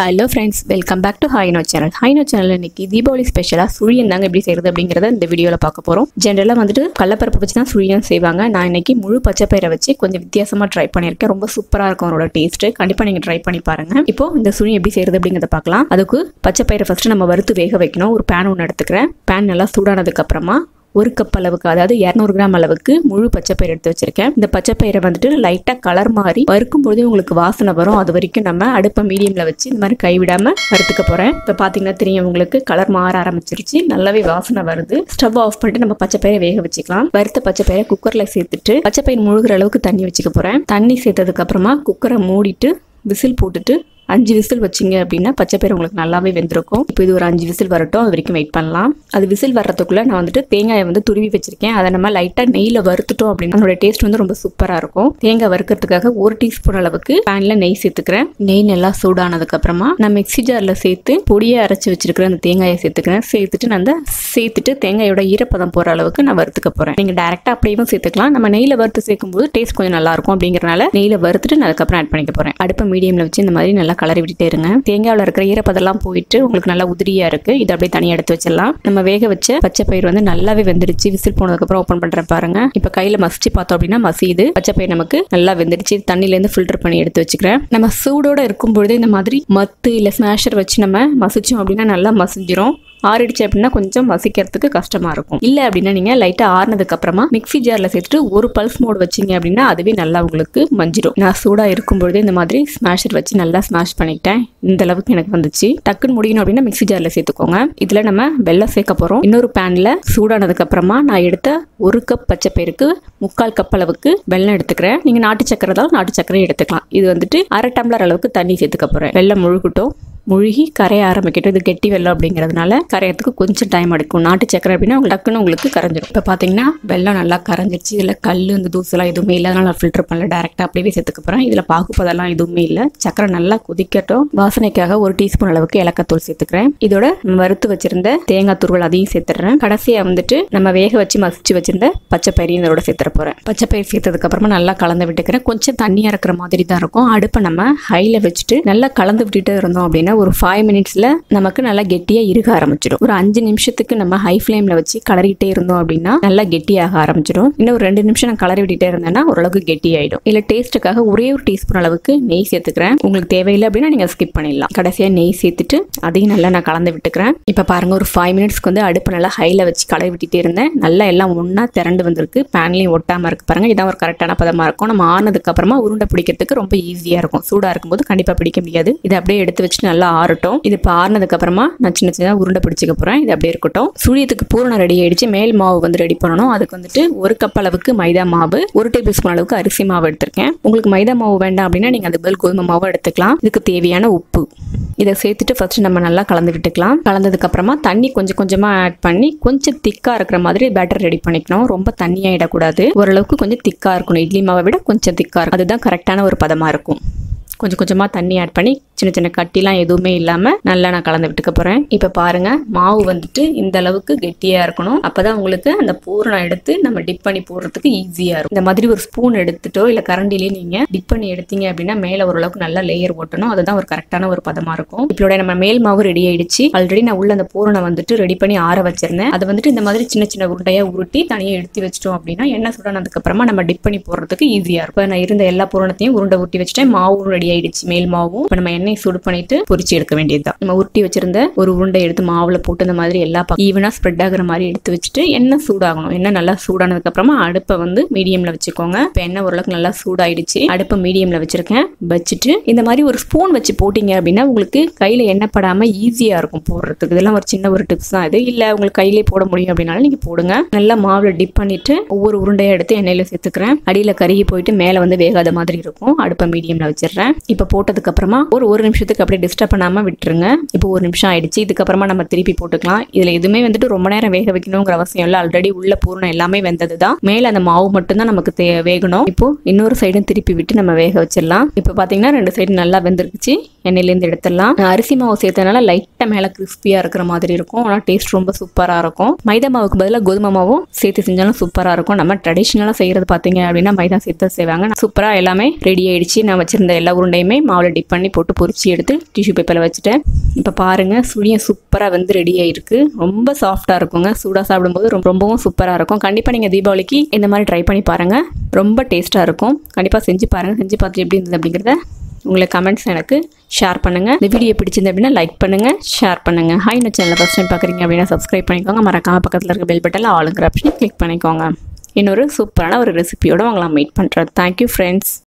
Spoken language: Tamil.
hello friends welcome back to ஹைனோ சேனல் ஹைனோ சேனல் இன்னைக்கு தீபாவளி ஸ்பெஷலாக சுழியன் தாங்க எப்படி செய்கிறது அப்படிங்கிறத இந்த வீடியோவில் பார்க்க போகிறோம் ஜென்ரலாக வந்துட்டு கடலப்பருப்பு வச்சு தான் சுழியன் செய்வாங்க நான் இன்னைக்கு முழு பச்சைப்பயிரை வச்சு கொஞ்சம் வித்தியாசமாக ட்ரை பண்ணியிருக்கேன் ரொம்ப சூப்பராக இருக்கும் அவரோட டேஸ்ட்டு கண்டிப்பாக நீங்கள் ட்ரை பண்ணி பாருங்கள் இப்போ இந்த சுழி எப்படி செய்கிறது அப்படிங்கிறத பார்க்கலாம் அதுக்கு பச்சைப்பயிரை ஃபஸ்ட்டு நம்ம வறுத்து வேக வைக்கணும் ஒரு பேன் ஒன்று எடுத்துக்கிறேன் பேன் நல்லா சூடானதுக்கு அப்புறமா ஒரு கப் அளவுக்கு அதாவது இரநூறு கிராம் அளவுக்கு முழு பச்சைப்பயிர் எடுத்து வச்சிருக்கேன் இந்த பச்சைப்பயிரை வந்துட்டு லைட்டாக கலர் மாறி வறுக்கும் பொழுது உங்களுக்கு வாசனை வரும் அது வரைக்கும் நம்ம அடுப்பை மீடியமில் வச்சு இந்த மாதிரி கைவிடாம வறுத்துக்க போகிறேன் இப்போ பார்த்தீங்கன்னா தெரியும் உங்களுக்கு கலர் மாற ஆரம்பிச்சிருச்சு நல்லாவே வாசனை வருது ஸ்டவ் ஆஃப் பண்ணிட்டு நம்ம பச்சைப்பயிரை வேக வச்சுக்கலாம் வறுத்த பச்சைப்பயிரை குக்கரில் சேர்த்துட்டு பச்சைப்பயிர் முழுகிற அளவுக்கு தண்ணி வச்சுக்க போகிறேன் தண்ணி சேர்த்ததுக்கு அப்புறமா குக்கரை மூடிட்டு விசில் போட்டுட்டு அஞ்சு விசில் வச்சிங்க அப்படின்னா பச்சைப்பயிறு உங்களுக்கு நல்லாவே வெந்திருக்கும் இப்போ இது ஒரு அஞ்சு விசில் வரட்டும் அது வரைக்கும் வெயிட் பண்ணலாம் அது விசில் வர்றதுக்குள்ள நான் வந்துட்டு தேங்காயை வந்து துருவி வச்சிருக்கேன் அதை நம்ம லைட்டாக நெய்யில் வறுத்துட்டோம் அப்படின்னா அதோட டேஸ்ட் வந்து ரொம்ப சூப்பராக இருக்கும் தேங்காய் வறுக்கிறதுக்காக ஒரு டீஸ்பூன் அளவுக்கு பேனில் நெய் சேர்த்துக்கிறேன் நெய் நல்லா சூடானதுக்கு அப்புறமா நான் மிக்ஸி ஜாரில் சேர்த்து பொடியை அரைச்சி வச்சிருக்கிற அந்த தேங்காயை சேர்த்துக்கிறேன் சேர்த்துட்டு நான் அந்த சேர்த்துட்டு தேங்காயோட ஈரப்பதம் போகிற அளவுக்கு நான் வறுத்துக்க போகிறேன் நீங்கள் டேரெக்டாக அப்படியே சேர்த்துக்கலாம் நம்ம நெய்யில் வறுத்து சேர்க்கும்போது டேஸ்ட் கொஞ்சம் நல்லா இருக்கும் அப்படிங்கிறனால நெய்யில் வறுத்துட்டு நான் அதுக்கப்புறம் ஆட் பண்ணிக்க போகிறேன் அடுப்பை மீடியமில் வச்சு இந்த மாதிரி நல்லா கலரி விட்டுட்டே இருங்க தேங்காயில் இருக்கிற ஈரப்பதெல்லாம் போயிட்டு உங்களுக்கு நல்லா உதிரியா இருக்கு இது அப்படியே தனியாக எடுத்து வச்சிடலாம் நம்ம வேக வச்ச பச்சை பயிர் வந்து நல்லாவே வெந்துடுச்சு விசில் போனதுக்கப்புறம் ஓப்பன் பண்ணுறேன் பாருங்க இப்போ கையில் மசிச்சு பார்த்தோம் அப்படின்னா மசியுது பச்சை பயிர் நமக்கு நல்லா வெந்துடுச்சு தண்ணியிலேருந்து ஃபில்டர் பண்ணி எடுத்து வச்சுக்கிறேன் நம்ம சூடோட இருக்கும் பொழுது இந்த மாதிரி மத்து இல்லை ஸ்மாஷர் வச்சு நம்ம மசிச்சோம் அப்படின்னா நல்லா மசிஞ்சிரும் ஆறிடுச்சு அப்படின்னா கொஞ்சம் மசிக்கிறதுக்கு கஷ்டமா இருக்கும் இல்ல அப்படின்னா நீங்க லைட்டா ஆறுனதுக்கு அப்புறமா மிக்ஸி ஜார்ல சேர்த்துட்டு ஒரு பல்ஸ் மோடு வச்சீங்க அப்படின்னா அதுவே நல்லா உங்களுக்கு மஞ்சிடும் நான் சூடா இருக்கும் பொழுது இந்த மாதிரி ஸ்மாஷர் வச்சு நல்லா ஸ்மாஷ் பண்ணிட்டேன் இந்த அளவுக்கு எனக்கு வந்துச்சு டக்குன்னு முடியணும் அப்படின்னா மிக்ஸி ஜார்ல சேர்த்துக்கோங்க இதுல நம்ம வெள்ளம் சேர்க்க போறோம் இன்னொரு பேன்ல சூடானதுக்கு அப்புறமா நான் எடுத்த ஒரு கப் பச்சை பயிருக்கு முக்கால் கப் அளவுக்கு வெள்ளம் எடுத்துக்கிறேன் நீங்க நாட்டு சக்கரை தான் நாட்டு சக்கரை எடுத்துக்கலாம் இது வந்துட்டு அரை டம்ளர் அளவுக்கு தண்ணி சேர்த்துக்க போறேன் வெள்ளம் முழுகட்டும் முழுகி கரைய ஆரம்பிக்கட்டும் இது கெட்டி வெள்ளம் அப்படிங்கிறதுனால கரையறதுக்கு கொஞ்சம் டைம் எடுக்கும் நாட்டு சக்கரை அப்படின்னா உங்களுக்கு டக்குன்னு உங்களுக்கு கரைஞ்சிடும் இப்போ பார்த்தீங்கன்னா வெள்ளம் நல்லா கரைஞ்சிருச்சு இதில் கல் இந்த தூசெல்லாம் எதுவுமே இல்லை அதனால நான் ஃபில்டர் பண்ணல டேரெக்டாக அப்படியே சேர்த்துக்க போகிறேன் இதில் பாகுப்பதெல்லாம் எதுவுமே இல்லை சக்கரை நல்லா கொதிக்கட்டும் வாசனைக்காக ஒரு டீஸ்பூன் அளவுக்கு ஏலக்காத்தூள் சேர்த்துக்கிறேன் இதோட வறுத்து வச்சிருந்த தேங்காய் துருவல் அதையும் சேர்த்துறேன் கடைசியாக வந்துட்டு நம்ம வேக வச்சு மசிச்சு வச்சிருந்த பச்சை பயிரையும் இதோட சேர்த்துற போகிறேன் பச்சை பயிர் சேர்த்ததுக்கு அப்புறமா நல்லா கலந்து விட்டுக்கிறேன் கொஞ்சம் தண்ணியாக இருக்கிற மாதிரி தான் இருக்கும் அடுப்பை நம்ம ஹையில் வச்சுட்டு நல்லா கலந்து விட்டுட்டு இருந்தோம் அப்படின்னா ஒரு ஃபைவ் மினிட்ஸில் நமக்கு நல்லா கெட்டியாக இருக்க ஆரம்பிச்சிடும் ஒரு அஞ்சு நிமிஷத்துக்கு நம்ம ஹை ஃப்ளேமில் வச்சு கலரிக்கிட்டே இருந்தோம் அப்படின்னா நல்லா கெட்டியாக ஆரம்பிச்சிடும் இன்னும் ஒரு ரெண்டு நிமிஷம் நான் கலரி விட்டுட்டே இருந்தேன்னா ஓரளவுக்கு கெட்டியாயிடும் இல்லை டேஸ்ட்டுக்காக ஒரே ஒரு டீஸ்பூன் அளவுக்கு நெய் சேர்த்துக்கிறேன் உங்களுக்கு தேவையில்லை அப்படின்னா நீங்கள் ஸ்கிப் பண்ணிடலாம் கடைசியாக நெய் சேர்த்துட்டு அதையும் நல்லா நான் கலந்து விட்டுக்கிறேன் இப்போ பாருங்க ஒரு ஃபைவ் மினிட்ஸ்க்கு வந்து அடுப்பு நல்லா ஹையில் வச்சு கலரி விட்டுட்டே இருந்தேன் நல்லா எல்லாம் ஒன்றா திரண்டு வந்திருக்கு பேன்லேயும் ஒட்டாமல் இருக்கு பாருங்க இதான் ஒரு கரெக்டான பதமாக இருக்கும் நம்ம ஆனதுக்கு அப்புறமா உருண்டை பிடிக்கிறதுக்கு ரொம்ப ஈஸியாக இருக்கும் சூடாக இருக்கும்போது கண்டிப்பாக பிடிக்க முடியாது இதை அப்படியே எடுத்து வச்சுட்டு நல்லா ஆறட்டும் இது இப்போ ஆறுனதுக்கு அப்புறமா நான் சின்ன சின்னதாக உருண்டை பிடிச்சிக்க போகிறேன் இது அப்படியே இருக்கட்டும் சுழியத்துக்கு பூரணம் ரெடி ஆயிடுச்சு மேல் மாவு வந்து ரெடி பண்ணணும் அதுக்கு வந்துட்டு ஒரு கப் அளவுக்கு மைதா மாவு ஒரு டேபிள் ஸ்பூன் அளவுக்கு அரிசி மாவு எடுத்திருக்கேன் உங்களுக்கு மைதா மாவு வேண்டாம் அப்படின்னா நீங்கள் அதுக்கு பதில் கோதுமை மாவு எடுத்துக்கலாம் இதுக்கு தேவையான உப்பு இதை சேர்த்துட்டு ஃபர்ஸ்ட் நம்ம நல்லா கலந்து விட்டுக்கலாம் கலந்ததுக்கு அப்புறமா தண்ணி கொஞ்சம் கொஞ்சமாக ஆட் பண்ணி கொஞ்சம் திக்காக இருக்கிற மாதிரி பேட்டர் ரெடி பண்ணிக்கணும் ரொம்ப தண்ணியாயிடக்கூடாது ஓரளவுக்கு கொஞ்சம் திக்காக இருக்கணும் இட்லி மாவை விட கொஞ்சம் திக்காக இருக்கும் அதுதான் கரெக்டான ஒரு பதமாக இருக்கும் கொஞ்சம் கொஞ்சமாக தண்ணி ஆட் பண்ணி சின்ன சின்ன கட்டிலாம் எதுவுமே இல்லாமல் நல்லா நான் கலந்து விட்டுக்க போகிறேன் இப்போ பாருங்கள் மாவு வந்துட்டு இந்த அளவுக்கு கெட்டியாக இருக்கணும் அப்போ தான் உங்களுக்கு அந்த பூரணம் எடுத்து நம்ம டிப் பண்ணி போடுறதுக்கு ஈஸியாக இருக்கும் இந்த மாதிரி ஒரு ஸ்பூன் எடுத்துட்டோ இல்லை கரண்டிலேயே நீங்கள் டிப் பண்ணி எடுத்தீங்க அப்படின்னா மேலே ஓரளவுக்கு நல்லா லேயர் ஓட்டணும் அதுதான் ஒரு கரெக்டான ஒரு பதமாக இருக்கும் இப்போட நம்ம மேல் மாவு ரெடி ஆயிடுச்சு ஆல்ரெடி நான் உள்ள அந்த பூரணம் வந்துட்டு ரெடி பண்ணி ஆற வச்சிருந்தேன் அதை வந்துட்டு இந்த மாதிரி சின்ன சின்ன உருண்டையாக உருட்டி தனியாக எடுத்து வச்சிட்டோம் அப்படின்னா எண்ணெய் சுடானதுக்கு அப்புறமா நம்ம டிப் பண்ணி போடுறதுக்கு ஈஸியாக இருக்கும் நான் இருந்த எல்லா பூரணத்தையும் உருண்டை உருட்டி வச்சுட்டேன் மாவும் ரெடி ஆயிடுச்சு மேல் மாவும் இப்போ நம்ம எண்ணெய் சூடு பண்ணிட்டு பொரிச்சு எடுக்க வேண்டியதுதான் நம்ம உருட்டி வச்சிருந்த ஒரு உருண்டை எடுத்து மாவுல போட்டு இந்த மாதிரி எல்லா ஈவனா ஸ்ப்ரெட் ஆகுற மாதிரி எடுத்து வச்சுட்டு எண்ணெய் சூடாகணும் எண்ணெய் நல்லா சூடானதுக்கு அப்புறமா அடுப்பை வந்து மீடியம்ல வச்சுக்கோங்க இப்போ எண்ணெய் ஓரளவுக்கு நல்லா சூடாயிடுச்சு அடுப்பை மீடியம்ல வச்சிருக்கேன் வச்சுட்டு இந்த மாதிரி ஒரு ஸ்பூன் வச்சு போட்டீங்க அப்படின்னா உங்களுக்கு கையில எண்ணெய் படாம ஈஸியா இருக்கும் போடுறதுக்கு இதெல்லாம் ஒரு சின்ன ஒரு டிப்ஸ் தான் இது இல்ல உங்களுக்கு கையிலே போட முடியும் அப்படின்னாலும் நீங்க போடுங்க நல்லா மாவுல டிப் பண்ணிட்டு ஒவ்வொரு உருண்டையா எடுத்து எண்ணெயில சேர்த்துக்கிறேன் அடியில கருகி போயிட்டு மேல வந்து வேகாத மாதிரி இருக்கும் அடுப்பை மீடியம்ல வச்சிடுறேன் இப்போ போட்டதுக்கு அப்புறமா ஒரு ஒரு நிமிஷத்துக்கு அப்படியே டிஸ்டர்ப் பண்ணாம விட்டுருங்க இப்போ ஒரு நிமிஷம் ஆயிடுச்சு இதுக்கப்புறமா நம்ம திருப்பி போட்டுக்கலாம் இதுல எதுவுமே வந்துட்டு ரொம்ப நேரம் வேக வைக்கணுங்கிற அவசியம் இல்லை ஆல்ரெடி உள்ள பூரணம் எல்லாமே வெந்தது தான் மேல அந்த மாவு மட்டும் தான் நமக்கு தே- வேகணும் இப்போ இன்னொரு சைடும் திருப்பி விட்டு நம்ம வேக வச்சிடலாம் இப்போ பாத்தீங்கன்னா ரெண்டு சைடு நல்லா வெந்திருக்குச்சு எண்ணெயிலேருந்து எடுத்துடலாம் நான் அரிசி மாவு சேர்த்தனால லைட்டாக மேலே கிறிஸ்பியாக இருக்கிற மாதிரி இருக்கும் ஆனால் டேஸ்ட் ரொம்ப சூப்பராக இருக்கும் மைதா மாவுக்கு பதிலாக கோதுமை மாவும் சேர்த்து செஞ்சாலும் சூப்பராக இருக்கும் நம்ம ட்ரெடிஷ்னலாக செய்கிறது பார்த்தீங்க அப்படின்னா மைதா சேர்த்து செய்வாங்க சூப்பராக எல்லாமே ரெடி ஆயிடுச்சு நான் வச்சிருந்த எல்லா உருண்டையுமே மாவில் டிப் பண்ணி போட்டு பொரிச்சு எடுத்து டிஷ்யூ பேப்பரில் வச்சுட்டேன் இப்போ பாருங்கள் சுழியம் சூப்பராக வந்து ரெடி ஆயிருக்கு ரொம்ப சாஃப்டாக இருக்குங்க சூடாக சாப்பிடும்போது ரொம்ப ரொம்பவும் சூப்பராக இருக்கும் கண்டிப்பாக நீங்கள் தீபாவளிக்கு இந்த மாதிரி ட்ரை பண்ணி பாருங்கள் ரொம்ப டேஸ்ட்டாக இருக்கும் கண்டிப்பாக செஞ்சு பாருங்கள் செஞ்சு பார்த்துட்டு எப்படி இருந்தது அப்படிங்கிறத உங்களை கமெண்ட்ஸ் எனக்கு ஷேர் பண்ணுங்கள் இந்த வீடியோ பிடிச்சிருந்து அப்படின்னா லைக் பண்ணுங்கள் ஷேர் பண்ணுங்கள் ஹை இந்த சேனலை ஃபஸ்ட் டைம் பார்க்குறீங்க அப்படின்னா சப்ஸ்கிரைப் பண்ணிக்கோங்க மறக்காம பக்கத்தில் இருக்க பெல் பட்டனில் ஆளுங்கிற ஆப்ஷனை கிளிக் பண்ணிக்கோங்க இன்னொரு சூப்பரான ஒரு ரெசிபியோட உங்களை மீட் பண்ணுறேன் தேங்க்யூ ஃப்ரெண்ட்ஸ்